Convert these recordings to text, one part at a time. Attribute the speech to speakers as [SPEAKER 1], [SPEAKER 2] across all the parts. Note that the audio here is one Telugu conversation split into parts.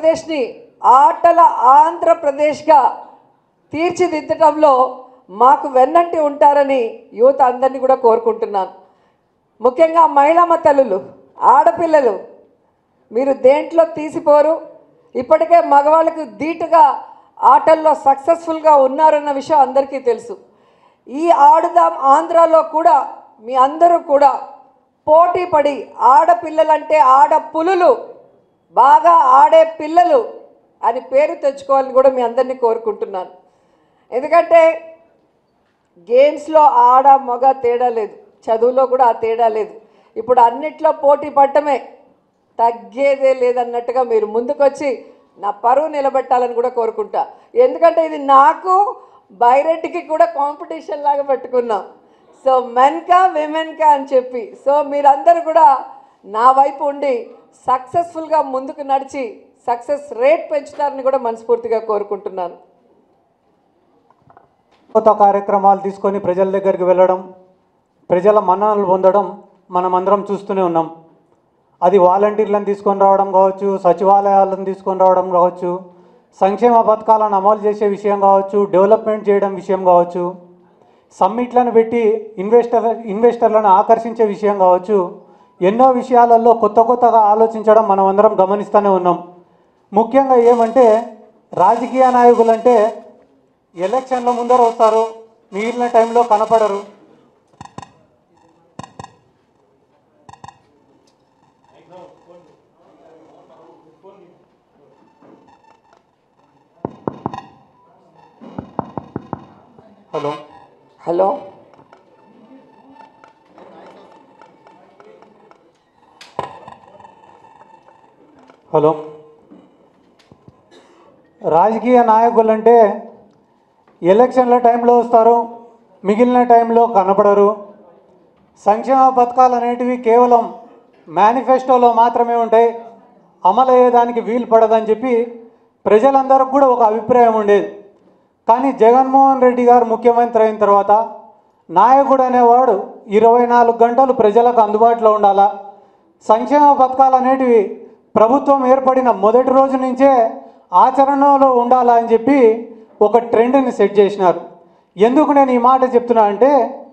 [SPEAKER 1] ఆంధ్రప్రదేశ్ని ఆటల ఆంధ్రప్రదేశ్గా తీర్చిదిద్దటంలో మాకు వెన్నంటి ఉంటారని యువత అందరినీ కూడా కోరుకుంటున్నాను ముఖ్యంగా మహిళమ్మ తల్లులు ఆడపిల్లలు మీరు దేంట్లో తీసిపోరు ఇప్పటికే మగవాళ్ళకు ధీటుగా ఆటల్లో సక్సెస్ఫుల్గా ఉన్నారన్న విషయం అందరికీ తెలుసు ఈ ఆడుదాం ఆంధ్రాలో కూడా మీ అందరూ కూడా పోటీ పడి ఆడపిల్లలంటే ఆడ పులులు బాగా ఆడే పిల్లలు అని పేరు తెచ్చుకోవాలని కూడా మీ అందరినీ కోరుకుంటున్నాను ఎందుకంటే గేమ్స్లో ఆడ మగ తేడా లేదు చదువులో కూడా ఆ తేడా లేదు ఇప్పుడు అన్నిట్లో పోటీ పడటమే తగ్గేదే లేదన్నట్టుగా మీరు ముందుకొచ్చి నా పరువు నిలబెట్టాలని కూడా కోరుకుంటా ఎందుకంటే ఇది నాకు బైరెడ్డికి కూడా కాంపిటీషన్ లాగా పెట్టుకున్నాం సో మెన్కా విమెన్కా అని చెప్పి సో మీరందరూ కూడా నా వైపు ఉండి సక్సెస్ఫుల్గా ముందుకు నడిచి సక్సెస్ రేట్ పెంచుతారని కూడా మనస్ఫూర్తిగా కోరుకుంటున్నాను
[SPEAKER 2] కొత్త కార్యక్రమాలు తీసుకొని ప్రజల దగ్గరికి వెళ్ళడం ప్రజల మన్ననలు పొందడం మనం అందరం చూస్తూనే ఉన్నాం అది వాలంటీర్లను తీసుకొని రావడం కావచ్చు సచివాలయాలను తీసుకొని రావడం కావచ్చు సంక్షేమ పథకాలను అమలు చేసే విషయం కావచ్చు డెవలప్మెంట్ చేయడం విషయం కావచ్చు సమ్మిట్లను పెట్టి ఇన్వెస్టర్ ఇన్వెస్టర్లను ఆకర్షించే విషయం కావచ్చు ఎన్నో విషయాలలో కొత్త కొత్తగా ఆలోచించడం మనం అందరం గమనిస్తూనే ఉన్నాం ముఖ్యంగా ఏమంటే రాజకీయ నాయకులంటే ఎలక్షన్ల ముందర వస్తారు మిగిలిన టైంలో కనపడరు హలో
[SPEAKER 1] హలో
[SPEAKER 2] హలో రాజకీయ నాయకులంటే ఎలక్షన్ల టైంలో వస్తారు మిగిలిన టైంలో కనపడరు సంక్షేమ పథకాలు అనేటివి కేవలం మేనిఫెస్టోలో మాత్రమే ఉంటాయి అమలు అయ్యేదానికి వీలు పడదని చెప్పి ప్రజలందరికీ కూడా ఒక అభిప్రాయం ఉండేది కానీ జగన్మోహన్ రెడ్డి గారు ముఖ్యమంత్రి అయిన తర్వాత నాయకుడు అనేవాడు ఇరవై నాలుగు గంటలు ప్రజలకు అందుబాటులో ఉండాలా సంక్షేమ పథకాలు అనేటివి ప్రభుత్వం ఏర్పడిన మొదటి రోజు నుంచే ఆచరణలో ఉండాలా అని చెప్పి ఒక ట్రెండ్ని సెట్ చేసినారు ఎందుకు నేను ఈ మాట చెప్తున్నా అంటే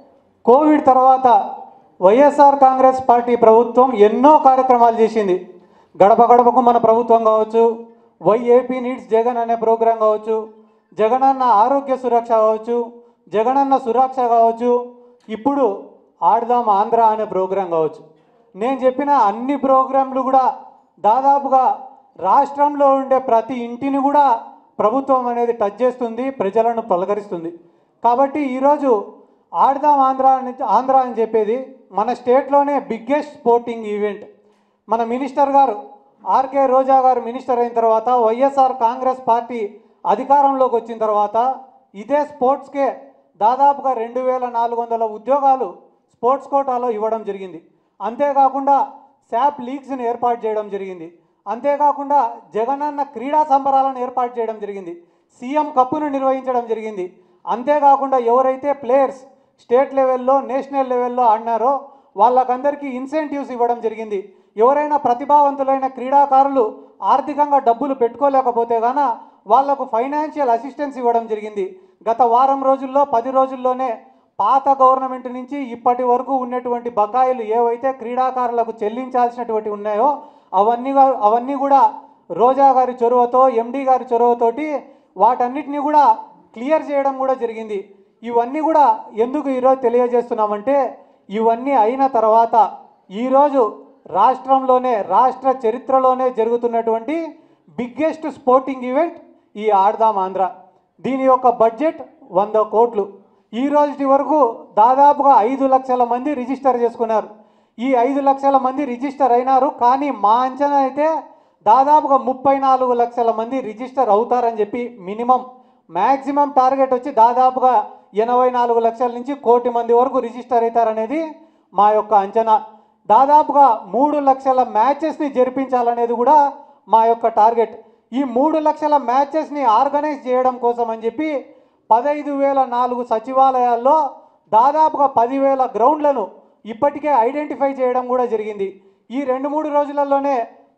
[SPEAKER 2] కోవిడ్ తర్వాత వైఎస్ఆర్ కాంగ్రెస్ పార్టీ ప్రభుత్వం ఎన్నో కార్యక్రమాలు చేసింది గడప గడపకు మన ప్రభుత్వం కావచ్చు వైఏపీ నీడ్స్ జగన్ అనే ప్రోగ్రాం కావచ్చు జగనన్న ఆరోగ్య సురక్ష కావచ్చు జగనన్న సురక్ష కావచ్చు ఇప్పుడు ఆడదాం ఆంధ్ర అనే ప్రోగ్రాం కావచ్చు నేను చెప్పిన అన్ని ప్రోగ్రాంలు కూడా దాదాపుగా రాష్ట్రంలో ఉండే ప్రతి ఇంటిని కూడా ప్రభుత్వం అనేది టచ్ చేస్తుంది ప్రజలను పలకరిస్తుంది కాబట్టి ఈరోజు ఆడదాం ఆంధ్ర అని ఆంధ్ర అని చెప్పేది మన స్టేట్లోనే బిగ్గెస్ట్ స్పోర్టింగ్ ఈవెంట్ మన మినిస్టర్ గారు ఆర్కే రోజా గారు మినిస్టర్ అయిన తర్వాత వైఎస్ఆర్ కాంగ్రెస్ పార్టీ అధికారంలోకి వచ్చిన తర్వాత ఇదే స్పోర్ట్స్కే దాదాపుగా రెండు వేల నాలుగు వందల ఉద్యోగాలు స్పోర్ట్స్ కోటాలో ఇవ్వడం జరిగింది అంతేకాకుండా శాప్ లీగ్స్ని ఏర్పాటు చేయడం జరిగింది అంతేకాకుండా జగనన్న క్రీడా సంబరాలను ఏర్పాటు చేయడం జరిగింది సీఎం కప్పును నిర్వహించడం జరిగింది అంతేకాకుండా ఎవరైతే ప్లేయర్స్ స్టేట్ లెవెల్లో నేషనల్ లెవెల్లో ఆడినారో వాళ్ళకందరికీ ఇన్సెంటివ్స్ ఇవ్వడం జరిగింది ఎవరైనా ప్రతిభావంతులైన క్రీడాకారులు ఆర్థికంగా డబ్బులు పెట్టుకోలేకపోతే గాన వాళ్లకు ఫైనాన్షియల్ అసిస్టెన్స్ ఇవ్వడం జరిగింది గత వారం రోజుల్లో పది రోజుల్లోనే పాత గవర్నమెంట్ నుంచి ఇప్పటి వరకు ఉన్నటువంటి బకాయిలు ఏవైతే క్రీడాకారులకు చెల్లించాల్సినటువంటి ఉన్నాయో అవన్నీ గా- అవన్నీ కూడా రోజా గారి చొరవతో ఎండి గారి చొరవతోటి వాటన్నిటిని కూడా క్లియర్ చేయడం కూడా జరిగింది ఇవన్నీ కూడా ఎందుకు ఈరోజు తెలియజేస్తున్నామంటే ఇవన్నీ అయిన తర్వాత ఈరోజు రాష్ట్రంలోనే రాష్ట్ర చరిత్రలోనే జరుగుతున్నటువంటి బిగ్గెస్ట్ స్పోర్టింగ్ ఈవెంట్ ఈ ఆడదాం ఆంధ్ర దీని యొక్క బడ్జెట్ వంద కోట్లు ఈ రోజుటి వరకు దాదాపుగా ఐదు లక్షల మంది రిజిస్టర్ చేసుకున్నారు ఈ ఐదు లక్షల మంది రిజిస్టర్ అయినారు కానీ మా అంచనా అయితే దాదాపుగా ముప్పై నాలుగు లక్షల మంది రిజిస్టర్ అవుతారని చెప్పి మినిమం మ్యాక్సిమం టార్గెట్ వచ్చి దాదాపుగా ఎనభై నాలుగు లక్షల నుంచి కోటి మంది వరకు రిజిస్టర్ అవుతారనేది మా యొక్క అంచనా దాదాపుగా మూడు లక్షల మ్యాచెస్ని జరిపించాలనేది కూడా మా యొక్క టార్గెట్ ఈ మూడు లక్షల మ్యాచెస్ని ఆర్గనైజ్ చేయడం కోసం అని చెప్పి పదహైదు వేల నాలుగు సచివాలయాల్లో దాదాపుగా పదివేల గ్రౌండ్లను ఇప్పటికే ఐడెంటిఫై చేయడం కూడా జరిగింది ఈ రెండు మూడు రోజులలోనే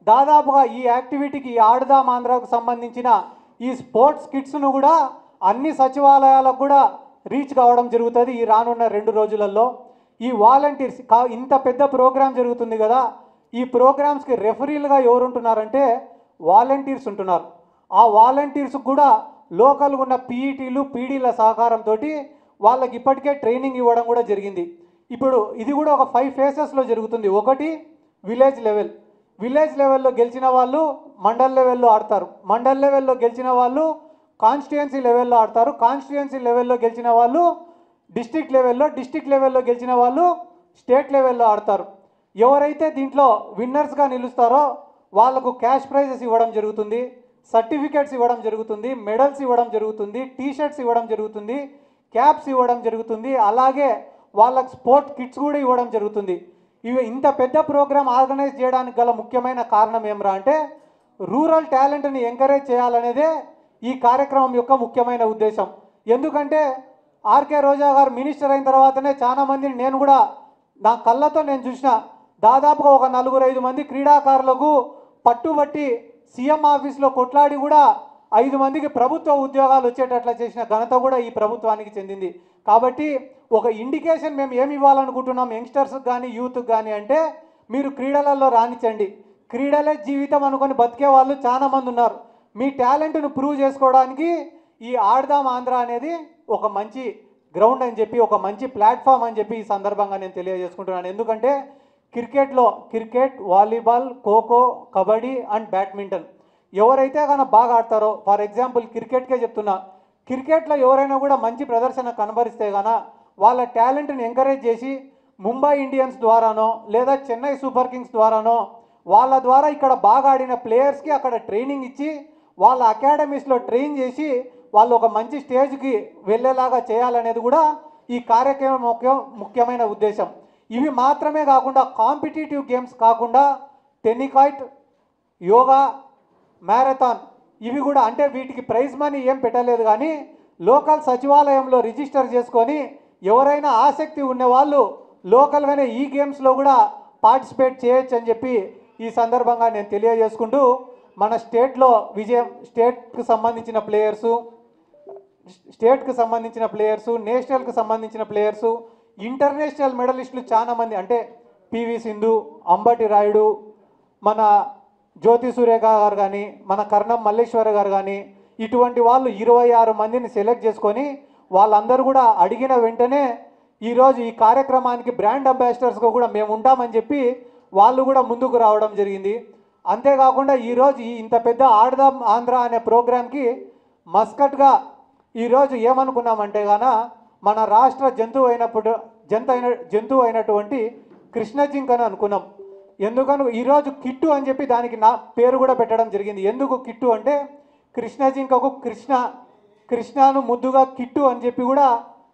[SPEAKER 2] దాదాపుగా ఈ యాక్టివిటీకి ఈ ఆడదాం ఆంధ్రాకు సంబంధించిన ఈ స్పోర్ట్స్ కిట్స్ను కూడా అన్ని సచివాలయాలకు కూడా రీచ్ కావడం జరుగుతుంది ఈ రానున్న రెండు రోజులలో ఈ వాలంటీర్స్ కా ఇంత పెద్ద ప్రోగ్రాం జరుగుతుంది కదా ఈ ప్రోగ్రామ్స్కి రెఫరీలుగా ఎవరు ఉంటున్నారంటే వాలంటీర్స్ ఉంటున్నారు ఆ వాలంటీర్స్ కూడా లోకల్గా ఉన్న పీఈటీలు పీడీల సహకారంతో వాళ్ళకి ఇప్పటికే ట్రైనింగ్ ఇవ్వడం కూడా జరిగింది ఇప్పుడు ఇది కూడా ఒక ఫైవ్ ఫేసెస్లో జరుగుతుంది ఒకటి విలేజ్ లెవెల్ విలేజ్ లెవెల్లో గెలిచిన వాళ్ళు మండల్ లెవెల్లో ఆడతారు మండల్ లెవెల్లో గెలిచిన వాళ్ళు కాన్స్టిట్యుయెన్సీ లెవెల్లో ఆడతారు కాన్స్టిట్యుయెన్సీ లెవెల్లో గెలిచిన వాళ్ళు డిస్టిక్ లెవెల్లో డిస్టిక్ లెవెల్లో గెలిచిన వాళ్ళు స్టేట్ లెవెల్లో ఆడతారు ఎవరైతే దీంట్లో విన్నర్స్గా నిలుస్తారో వాళ్ళకు క్యాష్ ప్రైజెస్ ఇవ్వడం జరుగుతుంది సర్టిఫికేట్స్ ఇవ్వడం జరుగుతుంది మెడల్స్ ఇవ్వడం జరుగుతుంది టీ షర్ట్స్ ఇవ్వడం జరుగుతుంది క్యాప్స్ ఇవ్వడం జరుగుతుంది అలాగే వాళ్ళకి స్పోర్ట్ కిట్స్ కూడా ఇవ్వడం జరుగుతుంది ఇవి ఇంత పెద్ద ప్రోగ్రామ్ ఆర్గనైజ్ చేయడానికి గల ముఖ్యమైన కారణం ఏమరా అంటే రూరల్ టాలెంట్ని ఎంకరేజ్ చేయాలనేదే ఈ కార్యక్రమం యొక్క ముఖ్యమైన ఉద్దేశం ఎందుకంటే ఆర్కే రోజా గారు మినిస్టర్ అయిన తర్వాతనే చాలా మందిని నేను కూడా నా కళ్ళతో నేను చూసిన దాదాపుగా ఒక నలుగురు ఐదు మంది క్రీడాకారులకు పట్టుబట్టి సీఎం ఆఫీస్లో కొట్లాడి కూడా ఐదు మందికి ప్రభుత్వ ఉద్యోగాలు వచ్చేటట్లా చేసిన ఘనత కూడా ఈ ప్రభుత్వానికి చెందింది కాబట్టి ఒక ఇండికేషన్ మేము ఏమి ఇవ్వాలనుకుంటున్నాం యంగ్స్టర్స్కి కానీ యూత్కి కానీ అంటే మీరు క్రీడలలో రాణించండి క్రీడలే జీవితం అనుకొని బతికే వాళ్ళు చాలా మంది ఉన్నారు మీ టాలెంట్ను ప్రూవ్ చేసుకోవడానికి ఈ ఆడదాం ఆంధ్ర అనేది ఒక మంచి గ్రౌండ్ అని చెప్పి ఒక మంచి ప్లాట్ఫామ్ అని చెప్పి ఈ సందర్భంగా నేను తెలియజేసుకుంటున్నాను ఎందుకంటే క్రికెట్లో cricket volleyball kho kho kabaddi and badminton ఎవరైతే కనుక బాగా ఆడతారో ఫర్ ఎగ్జాంపుల్ క్రికెట్కే చెప్తున్నా క్రికెట్లో ఎవరైనా కూడా మంచి ప్రదర్శన కనబరిస్తే గాన వాళ్ళ టాలెంట్ని ఎంకరేజ్ చేసి ముంబై ఇండియన్స్ ద్వారానో లేదా చెన్నై సూపర్ కింగ్స్ ద్వారానో వాళ్ళ ద్వారా ఇక్కడ బాగా ఆడిన ప్లేయర్స్కి అక్కడ ట్రైనింగ్ ఇచ్చి వాళ్ళ అకాడమీస్లో ట్రైన్ చేసి వాళ్ళు ఒక మంచి స్టేజ్కి వెళ్ళేలాగా చేయాలనేది కూడా ఈ కార్యక్రమం ముఖ్య ముఖ్యమైన ఉద్దేశం ఇవి మాత్రమే కాకుండా కాంపిటేటివ్ గేమ్స్ కాకుండా టెన్నికాయిట్ యోగా మ్యారథాన్ ఇవి కూడా అంటే వీటికి ప్రైజ్ మనీ ఏం పెట్టలేదు కానీ లోకల్ సచివాలయంలో రిజిస్టర్ చేసుకొని ఎవరైనా ఆసక్తి ఉన్నవాళ్ళు లోకల్గానే ఈ గేమ్స్లో కూడా పార్టిసిపేట్ చేయొచ్చు అని చెప్పి ఈ సందర్భంగా నేను తెలియజేసుకుంటూ మన స్టేట్లో విజయం స్టేట్కి సంబంధించిన ప్లేయర్సు స్టేట్కి సంబంధించిన ప్లేయర్స్ నేషనల్కి సంబంధించిన ప్లేయర్స్ ఇంటర్నేషనల్ మెడలిస్టులు చాలా మంది అంటే పివి సింధు అంబటి రాయుడు మన జ్యోతి సూర్యక గారు కానీ మన కర్ణం మల్లేశ్వర గారు కానీ ఇటువంటి వాళ్ళు ఇరవై ఆరు మందిని సెలెక్ట్ చేసుకొని వాళ్ళందరూ కూడా అడిగిన వెంటనే ఈరోజు ఈ కార్యక్రమానికి బ్రాండ్ అంబాసిడర్స్గా కూడా మేము ఉంటామని చెప్పి వాళ్ళు కూడా ముందుకు రావడం జరిగింది అంతేకాకుండా ఈరోజు ఈ ఇంత పెద్ద ఆడదాం ఆంధ్ర అనే ప్రోగ్రాంకి మస్కట్గా ఈరోజు ఏమనుకున్నామంటే గాన మన రాష్ట్ర జంతువు అయినప్పుడు జంతు అయిన జంతువు అయినటువంటి కృష్ణ జింకను అనుకున్నాం ఎందుకను ఈరోజు కిట్టు అని చెప్పి దానికి నా పేరు కూడా పెట్టడం జరిగింది ఎందుకు కిట్టు అంటే కృష్ణ జింకకు కృష్ణ కృష్ణను ముద్దుగా కిట్టు అని చెప్పి కూడా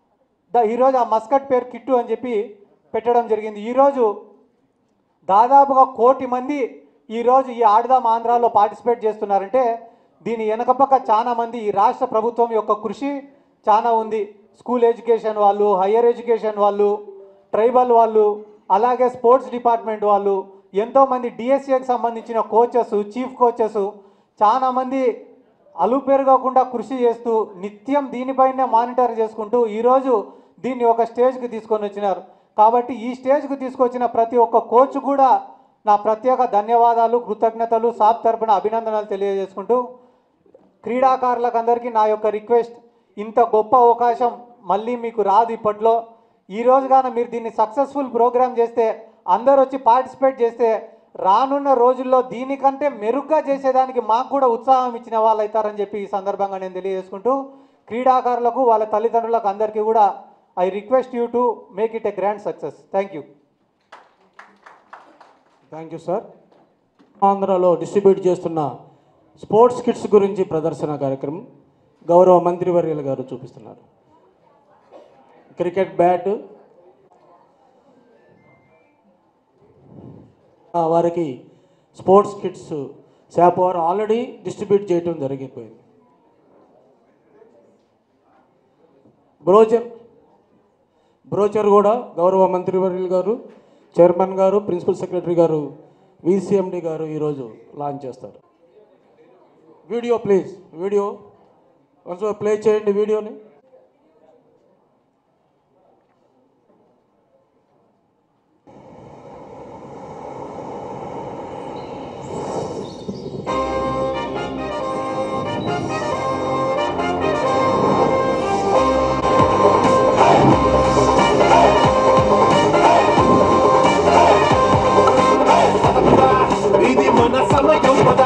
[SPEAKER 2] ద ఈరోజు ఆ మస్కట్ పేరు కిట్టు అని చెప్పి పెట్టడం జరిగింది ఈరోజు దాదాపుగా కోటి మంది ఈరోజు ఈ ఆడదాం ఆంధ్రాలో పార్టిసిపేట్ చేస్తున్నారంటే దీని వెనకపక్క చాలా మంది ఈ రాష్ట్ర ప్రభుత్వం యొక్క కృషి చాలా ఉంది స్కూల్ ఎడ్యుకేషన్ వాళ్ళు హయ్యర్ ఎడ్యుకేషన్ వాళ్ళు ట్రైబల్ వాళ్ళు అలాగే స్పోర్ట్స్ డిపార్ట్మెంట్ వాళ్ళు ఎంతోమంది డిఎస్ఏకి సంబంధించిన కోచెస్ చీఫ్ కోచెస్ చాలా మంది అలుపేరుగాకుండా కృషి చేస్తూ నిత్యం దీనిపైనే మానిటర్ చేసుకుంటూ ఈరోజు దీన్ని ఒక స్టేజ్కి తీసుకొని వచ్చినారు కాబట్టి ఈ స్టేజ్కి తీసుకొచ్చిన ప్రతి ఒక్క కోచ్ కూడా నా ప్రత్యేక ధన్యవాదాలు కృతజ్ఞతలు సాప్ తరపున అభినందనలు తెలియజేసుకుంటూ క్రీడాకారులకు అందరికీ నా యొక్క రిక్వెస్ట్ ఇంత గొప్ప అవకాశం మళ్ళీ మీకు రాదు ఇప్పట్లో ఈ రోజు కానీ మీరు దీన్ని సక్సెస్ఫుల్ ప్రోగ్రామ్ చేస్తే అందరు వచ్చి పార్టిసిపేట్ చేస్తే రానున్న రోజుల్లో దీనికంటే మెరుగ్గా చేసేదానికి మాకు కూడా ఉత్సాహం ఇచ్చిన వాళ్ళు అవుతారని చెప్పి ఈ సందర్భంగా నేను తెలియజేసుకుంటూ క్రీడాకారులకు వాళ్ళ తల్లిదండ్రులకు అందరికీ కూడా I request you to make it a grand success thank you
[SPEAKER 3] thank you sir ఆంధ్రాలో డిస్ట్రిబ్యూట్ చేస్తున్న స్పోర్ట్స్ కిట్స్ గురించి ప్రదర్శన కార్యక్రమం గౌరవ మంత్రివర్యులు గారు చూపిస్తున్నారు క్రికెట్ బ్యాట్ ఆ, వారికి స్పోర్ట్స్ కిట్స్ శాప్ వారు ఆల్రెడీ డిస్ట్రిబ్యూట్ చేయడం జరిగిపోయింది బ్రోచర్ బ్రోచర్ కూడా గౌరవ మంత్రివర్యులు గారు చైర్మన్ గారు ప్రిన్సిపల్ సెక్రటరీ గారు విసిఎండి గారు ఈరోజు లాంచ్ చేస్తారు వీడియో ప్లీజ్ వీడియో కొంచెం ప్లే చేయండి వీడియోని
[SPEAKER 4] ఇది మన సమయం